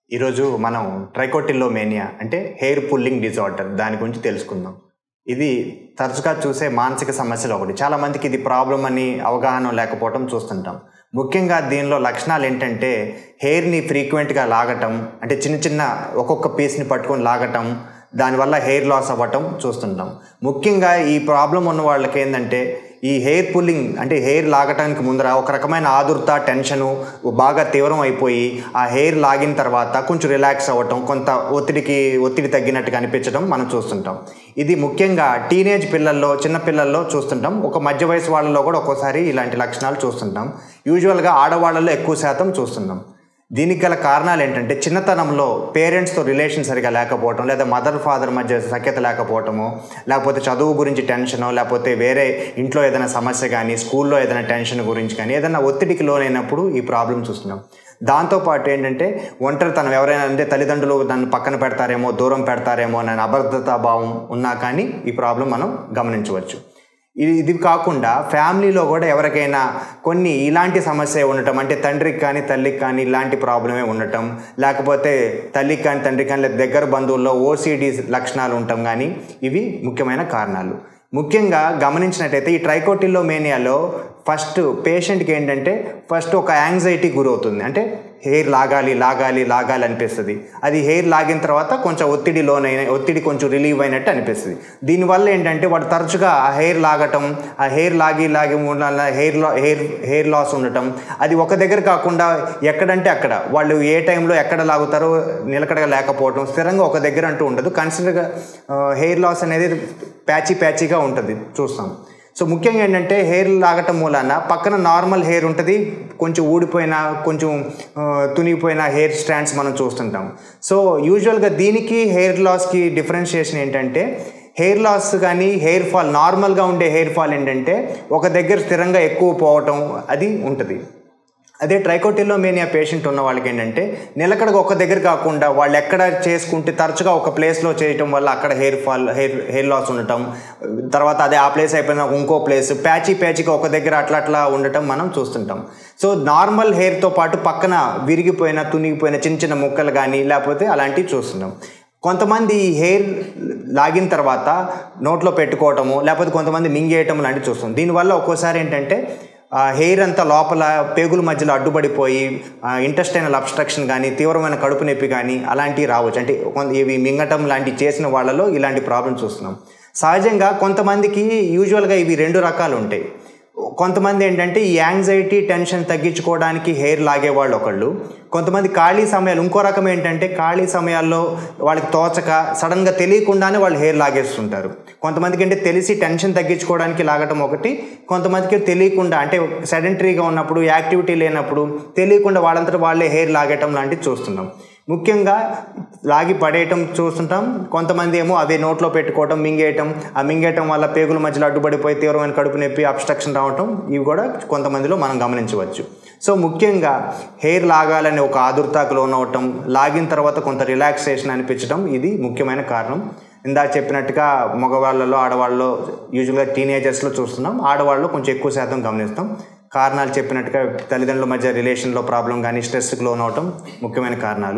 ఈరోజు మనం ట్రైకోటిల్లోమేనియా అంటే హెయిర్ పుల్లింగ్ డిజార్డర్ దాని గురించి తెలుసుకుందాం ఇది తరచుగా చూసే మానసిక సమస్యలు ఒకటి చాలా మందికి ఇది ప్రాబ్లం అని అవగాహన లేకపోవటం చూస్తుంటాం ముఖ్యంగా దీనిలో లక్షణాలు ఏంటంటే హెయిర్ని ఫ్రీక్వెంట్గా లాగటం అంటే చిన్న చిన్న ఒక్కొక్క పీస్ని పట్టుకొని లాగటం దానివల్ల హెయిర్ లాస్ అవ్వటం చూస్తుంటాం ముఖ్యంగా ఈ ప్రాబ్లం ఉన్న వాళ్ళకి ఏంటంటే ఈ హెయిర్ పుల్లింగ్ అంటే హెయిర్ లాగటానికి ముందర ఒక రకమైన ఆదుర్త టెన్షను బాగా తీవ్రం అయిపోయి ఆ హెయిర్ లాగిన తర్వాత కొంచెం రిలాక్స్ అవ్వటం కొంత ఒత్తిడికి ఒత్తిడి తగ్గినట్టుగా అనిపించడం మనం చూస్తుంటాం ఇది ముఖ్యంగా టీనేజ్ పిల్లల్లో చిన్న పిల్లల్లో చూస్తుంటాం ఒక మధ్య వయసు వాళ్ళలో కూడా ఒక్కోసారి ఇలాంటి లక్షణాలు చూస్తుంటాం యూజువల్గా ఆడవాళ్ళలో ఎక్కువ శాతం చూస్తున్నాం దీనికి గల కారణాలు ఏంటంటే చిన్నతనంలో పేరెంట్స్తో రిలేషన్ సరిగా లేకపోవటం లేదా మదర్ ఫాదర్ మధ్య సఖ్యత లేకపోవటము లేకపోతే చదువు గురించి టెన్షనో లేకపోతే వేరే ఇంట్లో ఏదైనా సమస్య కానీ స్కూల్లో ఏదైనా టెన్షన్ గురించి కానీ ఏదైనా ఒత్తిడికి లోనైనప్పుడు ఈ ప్రాబ్లం చూస్తున్నాం దాంతోపాటు ఏంటంటే ఒంటరితనం ఎవరైనా అంటే తల్లిదండ్రులు నన్ను పక్కన పెడతారేమో దూరం పెడతారేమో అనే అభద్రతా భావం ఉన్నా కానీ ఈ ప్రాబ్లం మనం గమనించవచ్చు ఇది ఇది కాకుండా ఫ్యామిలీలో కూడా ఎవరికైనా కొన్ని ఇలాంటి సమస్య ఉండటం అంటే తండ్రికి కానీ తల్లికి కానీ ఇలాంటి ప్రాబ్లమే ఉండటం లేకపోతే తల్లికి కానీ తండ్రికి కానీ లేదా దగ్గర బంధువుల్లో ఓసిడి లక్షణాలు ఉండటం కానీ ఇవి ముఖ్యమైన కారణాలు ముఖ్యంగా గమనించినట్టయితే ఈ ట్రైకోటిల్లోమేనియాలో ఫస్ట్ పేషెంట్కి ఏంటంటే ఫస్ట్ ఒక యాంగ్జైటీ గురవుతుంది అంటే హెయిర్ లాగాలి లాగాలి లాగాలి అనిపిస్తుంది అది హెయిర్ లాగిన తర్వాత కొంచెం ఒత్తిడి లోనైన ఒత్తిడి కొంచెం రిలీవ్ అయినట్టు అనిపిస్తుంది దీనివల్ల ఏంటంటే వాడు తరచుగా ఆ హెయిర్ లాగటం ఆ హెయిర్ లాగి లాగి ఉండాల హెయిర్ లా హెయిర్ హెయిర్ లాస్ ఉండటం అది ఒక దగ్గర కాకుండా ఎక్కడంటే అక్కడ వాళ్ళు ఏ టైంలో ఎక్కడ లాగుతారో నిలకడగా లేకపోవడం స్థిరంగా ఒక దగ్గర అంటూ ఉండదు కన్సిడర్గా హెయిర్ లాస్ అనేది ప్యాచీ ప్యాచీగా ఉంటుంది చూస్తాం సో ముఖ్యంగా ఏంటంటే హెయిర్ లాగటం మూలాన పక్కన నార్మల్ హెయిర్ ఉంటుంది కొంచెం ఊడిపోయిన కొంచెం తునిగిపోయిన హెయిర్ స్టాండ్స్ మనం చూస్తుంటాం సో యూజువల్గా దీనికి హెయిర్ లాస్కి డిఫరెన్షియేషన్ ఏంటంటే హెయిర్ లాస్ కానీ హెయిర్ ఫాల్ నార్మల్గా ఉండే హెయిర్ ఫాల్ ఏంటంటే ఒక దగ్గర స్థిరంగా ఎక్కువ పోవటం అది ఉంటుంది అదే ట్రైకోటిల్లోమేనియా పేషెంట్ ఉన్న వాళ్ళకి ఏంటంటే నిలకడగా ఒక దగ్గర కాకుండా వాళ్ళు ఎక్కడ చేసుకుంటే తరచుగా ఒక ప్లేస్లో చేయటం వల్ల అక్కడ hair fall hair hair loss ఉండటం తర్వాత అదే ఆ ప్లేస్ అయిపోయిన ఇంకో ప్లేస్ ప్యాచీ ప్యాచీగా ఒక దగ్గర అట్లా అట్లా ఉండటం మనం చూస్తుంటాం సో నార్మల్ హెయిర్తో పాటు పక్కన విరిగిపోయిన తునిగిపోయిన చిన్న చిన్న ముక్కలు కానీ లేకపోతే అలాంటివి చూస్తున్నాం కొంతమంది హెయిర్ లాగిన తర్వాత నోట్లో పెట్టుకోవటము లేకపోతే కొంతమంది మింగేయటం లాంటివి చూస్తాం దీనివల్ల ఒక్కోసారి ఏంటంటే హెయిర్ అంతా లోపల పేగుల మధ్యలో అడ్డుపడిపోయి ఇంటెస్టైనల్ అబ్స్ట్రక్షన్ కానీ తీవ్రమైన కడుపు నొప్పి కానీ అలాంటివి రావచ్చు అంటే ఇవి మింగటం లాంటివి చేసిన వాళ్ళలో ఇలాంటి ప్రాబ్లమ్స్ చూస్తున్నాం సహజంగా కొంతమందికి యూజువల్గా ఇవి రెండు రకాలు ఉంటాయి కొంతమంది ఏంటంటే ఈ యాంగ్జైటీ టెన్షన్ తగ్గించుకోవడానికి హెయిర్ లాగేవాళ్ళు ఒకళ్ళు కొంతమంది ఖాళీ సమయాలు ఇంకో రకం ఏంటంటే ఖాళీ సమయాల్లో వాళ్ళకి తోచక సడన్గా తెలియకుండానే వాళ్ళు హెయిర్ లాగేస్తుంటారు కొంతమందికి అంటే తెలిసి టెన్షన్ తగ్గించుకోవడానికి లాగటం ఒకటి కొంతమందికి తెలియకుండా అంటే సెడెంటరీగా ఉన్నప్పుడు యాక్టివిటీ లేనప్పుడు తెలియకుండా వాళ్ళంతటా వాళ్ళే హెయిర్ లాగేయటం లాంటివి చూస్తున్నాం ముఖ్యంగా లాగి పడేయటం చూస్తుంటాం కొంతమంది ఏమో అదే నోట్లో పెట్టుకోవటం మింగేయటం ఆ మింగేయటం వల్ల పేగుల మధ్యలో అడ్డుపడిపోయి తీవ్రమైన కడుపు నొప్పి అబ్స్ట్రక్షన్ రావటం ఇవి కూడా కొంతమందిలో మనం గమనించవచ్చు సో ముఖ్యంగా హెయిర్ లాగాలని ఒక ఆదుర్తాకు లోనవటం లాగిన తర్వాత కొంత రిలాక్సేషన్ అనిపించడం ఇది ముఖ్యమైన కారణం ఇందాక చెప్పినట్టుగా మగవాళ్ళలో ఆడవాళ్ళలో యూజువల్గా టీనేజర్స్లో చూస్తున్నాం ఆడవాళ్ళు కొంచెం ఎక్కువ శాతం గమనిస్తాం కారణాలు చెప్పినట్టుగా తల్లిదండ్రుల మధ్య రిలేషన్లో ప్రాబ్లం కానీ స్ట్రెస్కి లోన్ అవటం ముఖ్యమైన కారణాలు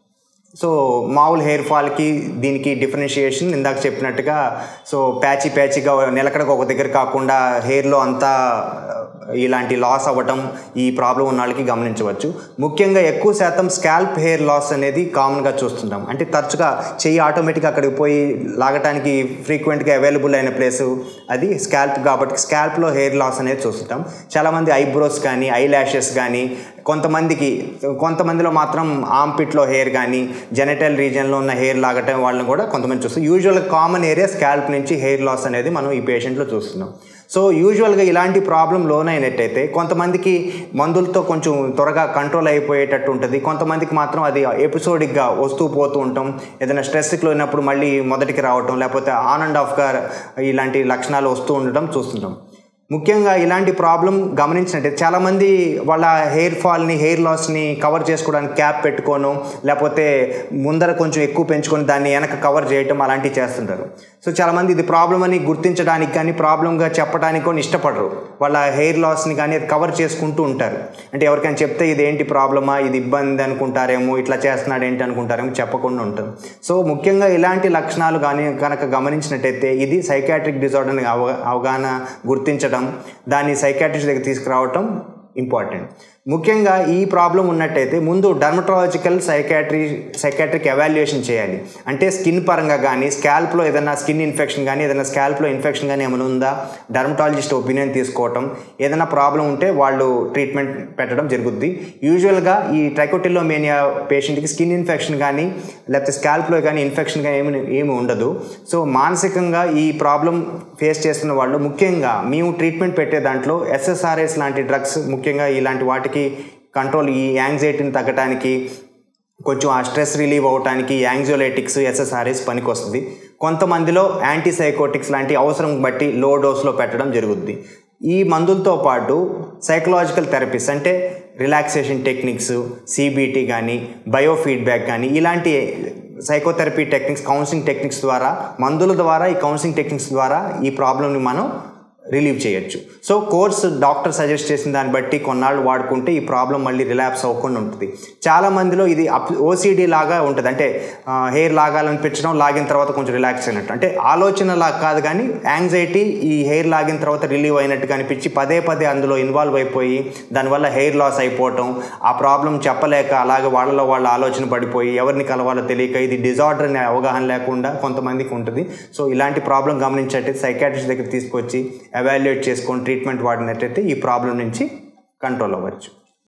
సో మామూలు హెయిర్ ఫాల్కి దీనికి డిఫరెన్షియేషన్ ఇందాక చెప్పినట్టుగా సో ప్యాచీ ప్యాచీగా నిలకడగా ఒక దగ్గర కాకుండా హెయిర్లో అంతా ఇలాంటి లాస్ అవ్వటం ఈ ప్రాబ్లం ఉన్న వాళ్ళకి గమనించవచ్చు ముఖ్యంగా ఎక్కువ శాతం స్కాల్ప్ హెయిర్ లాస్ అనేది కామన్గా చూస్తుంటాం అంటే తరచుగా చెయ్యి ఆటోమేటిక్గా అక్కడికి పోయి లాగటానికి ఫ్రీక్వెంట్గా అవైలబుల్ అయిన ప్లేసు అది స్కాల్ప్ కాబట్టి స్కాల్ప్లో హెయిర్ లాస్ అనేది చూస్తుంటాం చాలామంది ఐబ్రోస్ కానీ ఐ ల్యాషెస్ కానీ కొంతమందికి కొంతమందిలో మాత్రం ఆంపిట్లో హెయిర్ కానీ జెనటల్ రీజియన్లో ఉన్న హెయిర్ లాగటం వాళ్ళని కూడా కొంతమంది చూస్తాం యూజువల్ కామన్ ఏరియా స్కాల్ప్ నుంచి హెయిర్ లాస్ అనేది మనం ఈ పేషెంట్లో చూస్తున్నాం సో యూజువల్గా ఇలాంటి ప్రాబ్లం లోనైనట్టయితే కొంతమందికి మందులతో కొంచెం త్వరగా కంట్రోల్ అయిపోయేటట్టు ఉంటుంది కొంతమందికి మాత్రం అది ఎపిసోడిక్గా వస్తూ పోతూ ఉంటాం ఏదైనా స్ట్రెస్కి లోనప్పుడు మళ్ళీ మొదటికి రావటం లేకపోతే ఆన్ అండ్ ఆఫ్గా ఇలాంటి లక్షణాలు వస్తూ ఉండటం చూస్తుంటాం ముఖ్యంగా ఇలాంటి ప్రాబ్లం గమనించినట్టే చాలామంది వాళ్ళ హెయిర్ ఫాల్ని హెయిర్ లాస్ని కవర్ చేసుకోవడానికి క్యాప్ పెట్టుకోను లేకపోతే ముందర కొంచెం ఎక్కువ పెంచుకొని దాన్ని వెనక కవర్ చేయటం అలాంటివి చేస్తుంటారు సో చాలామంది ఇది ప్రాబ్లం అని గుర్తించడానికి కానీ ప్రాబ్లంగా చెప్పడానికి కొన్ని ఇష్టపడరు వాళ్ళ హెయిర్ లాస్ని కానీ అది కవర్ చేసుకుంటూ ఉంటారు అంటే ఎవరికైనా చెప్తే ఇది ఏంటి ప్రాబ్లమా ఇది ఇబ్బంది అనుకుంటారేమో ఇట్లా చేస్తున్నాడు ఏంటి అనుకుంటారేమో చెప్పకుండా ఉంటారు సో ముఖ్యంగా ఇలాంటి లక్షణాలు కానీ కనుక గమనించినట్టయితే ఇది సైకాట్రిక్ డిజార్డర్ని అవగా అవగాహన గుర్తించడం దాన్ని సైకాట్రిస్ట్ దగ్గర తీసుకురావటం ఇంపార్టెంట్ ముఖ్యంగా ఈ ప్రాబ్లం ఉన్నట్టయితే ముందు డర్మటాలజికల్ సైకాట్రీ సైకాట్రిక్ ఎవాల్యుయేషన్ చేయాలి అంటే స్కిన్ పరంగా కానీ స్కాల్ప్లో ఏదైనా స్కిన్ ఇన్ఫెక్షన్ కానీ ఏదైనా స్కాల్ప్లో ఇన్ఫెక్షన్ కానీ ఏమైనా ఉందా డర్మటాలజిస్ట్ ఒపీనియన్ తీసుకోవటం ఏదైనా ప్రాబ్లం ఉంటే వాళ్ళు ట్రీట్మెంట్ పెట్టడం జరుగుద్ది యూజువల్గా ఈ ట్రైకోటిల్లోమేనియా పేషెంట్కి స్కిన్ ఇన్ఫెక్షన్ కానీ లేకపోతే స్కాల్ప్లో కానీ ఇన్ఫెక్షన్ కానీ ఏమి ఏమి ఉండదు సో మానసికంగా ఈ ప్రాబ్లం ఫేస్ చేస్తున్న వాళ్ళు ముఖ్యంగా మేము ట్రీట్మెంట్ పెట్టే దాంట్లో ఎస్ఎస్ఆర్ఎస్ లాంటి డ్రగ్స్ ముఖ్యంగా ఇలాంటి వాటికి కంట్రోల్ ఈ యాంగ్జైటీని తగ్గడానికి కొంచెం ఆ స్ట్రెస్ రిలీవ్ అవడానికి యాంగ్జోలైటిక్స్ ఎస్ఎస్ఆర్ఎస్ పనికొస్తుంది కొంతమందిలో యాంటీసైకోటిక్స్ లాంటి అవసరం బట్టి లో డోస్లో పెట్టడం జరుగుద్ది ఈ మందులతో పాటు సైకలాజికల్ థెరపీస్ అంటే రిలాక్సేషన్ టెక్నిక్స్ సిబిటి కానీ బయోఫీడ్బ్యాక్ కానీ ఇలాంటి సైకోథెరపీ టెక్నిక్స్ కౌన్సిలింగ్ టెక్నిక్స్ ద్వారా మందుల ద్వారా ఈ కౌన్సిలింగ్ టెక్నిక్స్ ద్వారా ఈ ప్రాబ్లమ్ని మనం రిలీవ్ చేయొచ్చు సో కోర్స్ డాక్టర్ సజెస్ట్ చేసిన దాన్ని బట్టి కొన్నాళ్ళు వాడుకుంటే ఈ ప్రాబ్లం మళ్ళీ రిలాప్స్ అవ్వకుండా ఉంటుంది చాలా మందిలో ఇది అప్ ఓసిడి లాగా ఉంటుంది అంటే హెయిర్ లాగాలనిపించడం లాగిన తర్వాత కొంచెం రిలాక్స్ అయినట్టు అంటే ఆలోచన లాగా కాదు కానీ యాంగ్జైటీ ఈ హెయిర్ లాగిన తర్వాత రిలీవ్ అయినట్టుగా అనిపించి పదే పదే అందులో ఇన్వాల్వ్ అయిపోయి దానివల్ల హెయిర్ లాస్ అయిపోవటం ఆ ప్రాబ్లం చెప్పలేక అలాగే వాళ్ళలో వాళ్ళ ఆలోచన పడిపోయి ఎవరిని కలవాలో తెలియక ఇది డిజార్డర్ అనే అవగాహన లేకుండా కొంతమందికి ఉంటుంది సో ఇలాంటి ప్రాబ్లం గమనించట్టు సైకాట్రిస్ట్ దగ్గర తీసుకొచ్చి ఎవాల్యుయేట్ చేసుకొని ట్రీట్మెంట్ వాడినట్టయితే ఈ ప్రాబ్లం నుంచి కంట్రోల్ అవ్వచ్చు